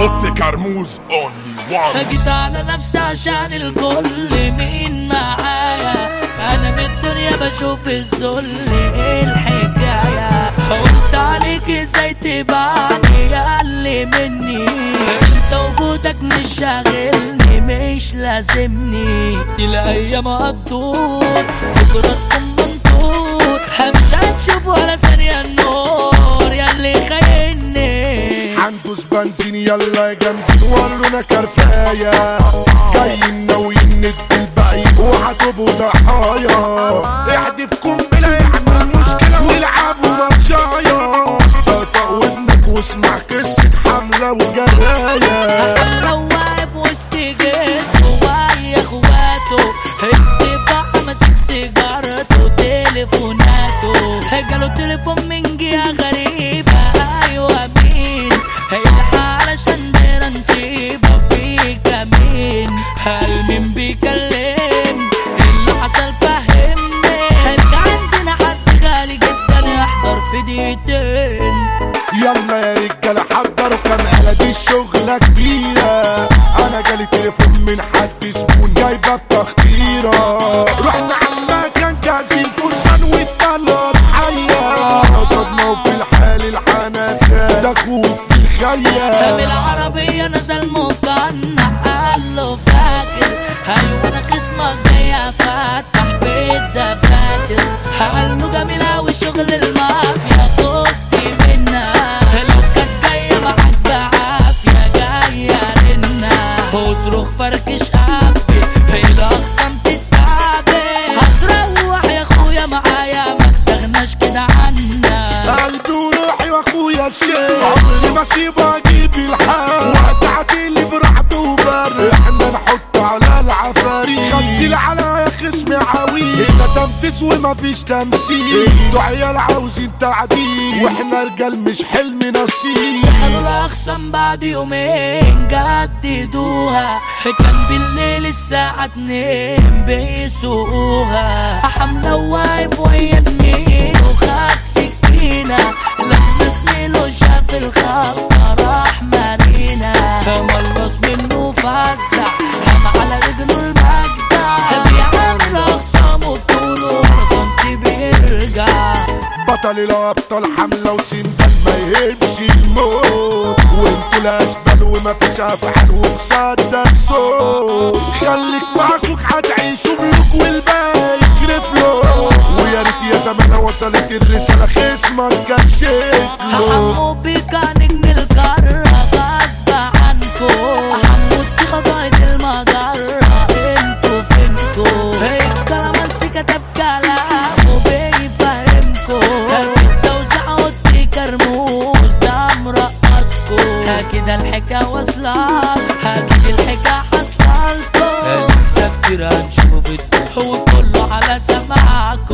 اوتي كرموز اونلي وان جيت على نفسي عشان الكل مين معايا انا من الدنيا بشوف الذل ايه الحكاية قلت عليك ازاي تبعني ياللي مني انت وجودك مش شاغلني مش لازمني دي الايام هتدور بكرة تكون منطور مش هتشوف ولا ثانية النور ياللي خايني هندوس بنزين يلا يا جامدين ورونا كرفاية جايين ناويين ندي الباقي وهتبقوا ضحايا احدف قنبلة يعمل مشكلة والعبوا ماتشايا طقطق ودنك واسمع قصة حملة وجراية لو واقف وسط جيته ويا اخواته استباع ماسك سيجارته تليفوناته جاله تليفون من جهة غريبة ايوه مين الحق علشان ديرة نسيبها في كمين هل مين بيكلم اللي حصل فهمني انت عندنا حد غالي جدا يحضر في دقيقتين يلا يا رجالة حضروا كام آلة دي الشغلة كبيرة أنا جالي تليفون من حد زبون جايبة التخطيرة رحنا على مكان جاهزين فرسان والطلب حية صدمة وفي الحال الحناخة ده أخوك في الخيال بالعربية نزل مقنع قال له فاكر ايوه انا خصمك جاي افتح في الدفاتر قال له جميل اوي شغل المافيا خفتي منها لو كانت جاية معاك بعافية جاية رنا اصرخ فركش قبل الاقسام تتعبي هتروح يا اخويا معايا ما استغناش كده عنا قلبي وروحي واخويا الشيخ عمري ما اسيبه اجيب الحال وقت عديلي برعد وبر احنا نحط على العفاريت خدي على يا خصمي عويل هنا تنفيذ ومفيش تمثيل انتوا عيال عاوزين تعديل واحنا رجال مش حلم نصيب قالوا الأقسم بعد يومين جددوها كان بالليل الساعة اتنين بيسوقوها حملة واقف وهي زميله خد سكينة لما زميله شاف الخطة راح مارينا ملص منه فزع هم على رجله المجدع بيعمل أخصامه بطوله ولا سنتي بيرجع بطل الابطال حمله وسندان ما يهمش الموت وانتوا الاشبال ومفيش افعال ومصدق الصوت خليك مع اخوك هتعيشوا ملوك والباقي يكرف له ويا ريت يا زمان وصلت الرساله خصمك كشف له حمو بيكا نجم القارة غصب عنكو حمو التيخة قايد المجرة انتو فينكو الكلامانسي كتب كلامه بيفهمكو في التوزيع قلت كرموز ده مرقصكو كده الحكاية واصلة اكيد الحكاية حصلتكو لسه كتير هنشوفه في الدنيا وكله على سماعكو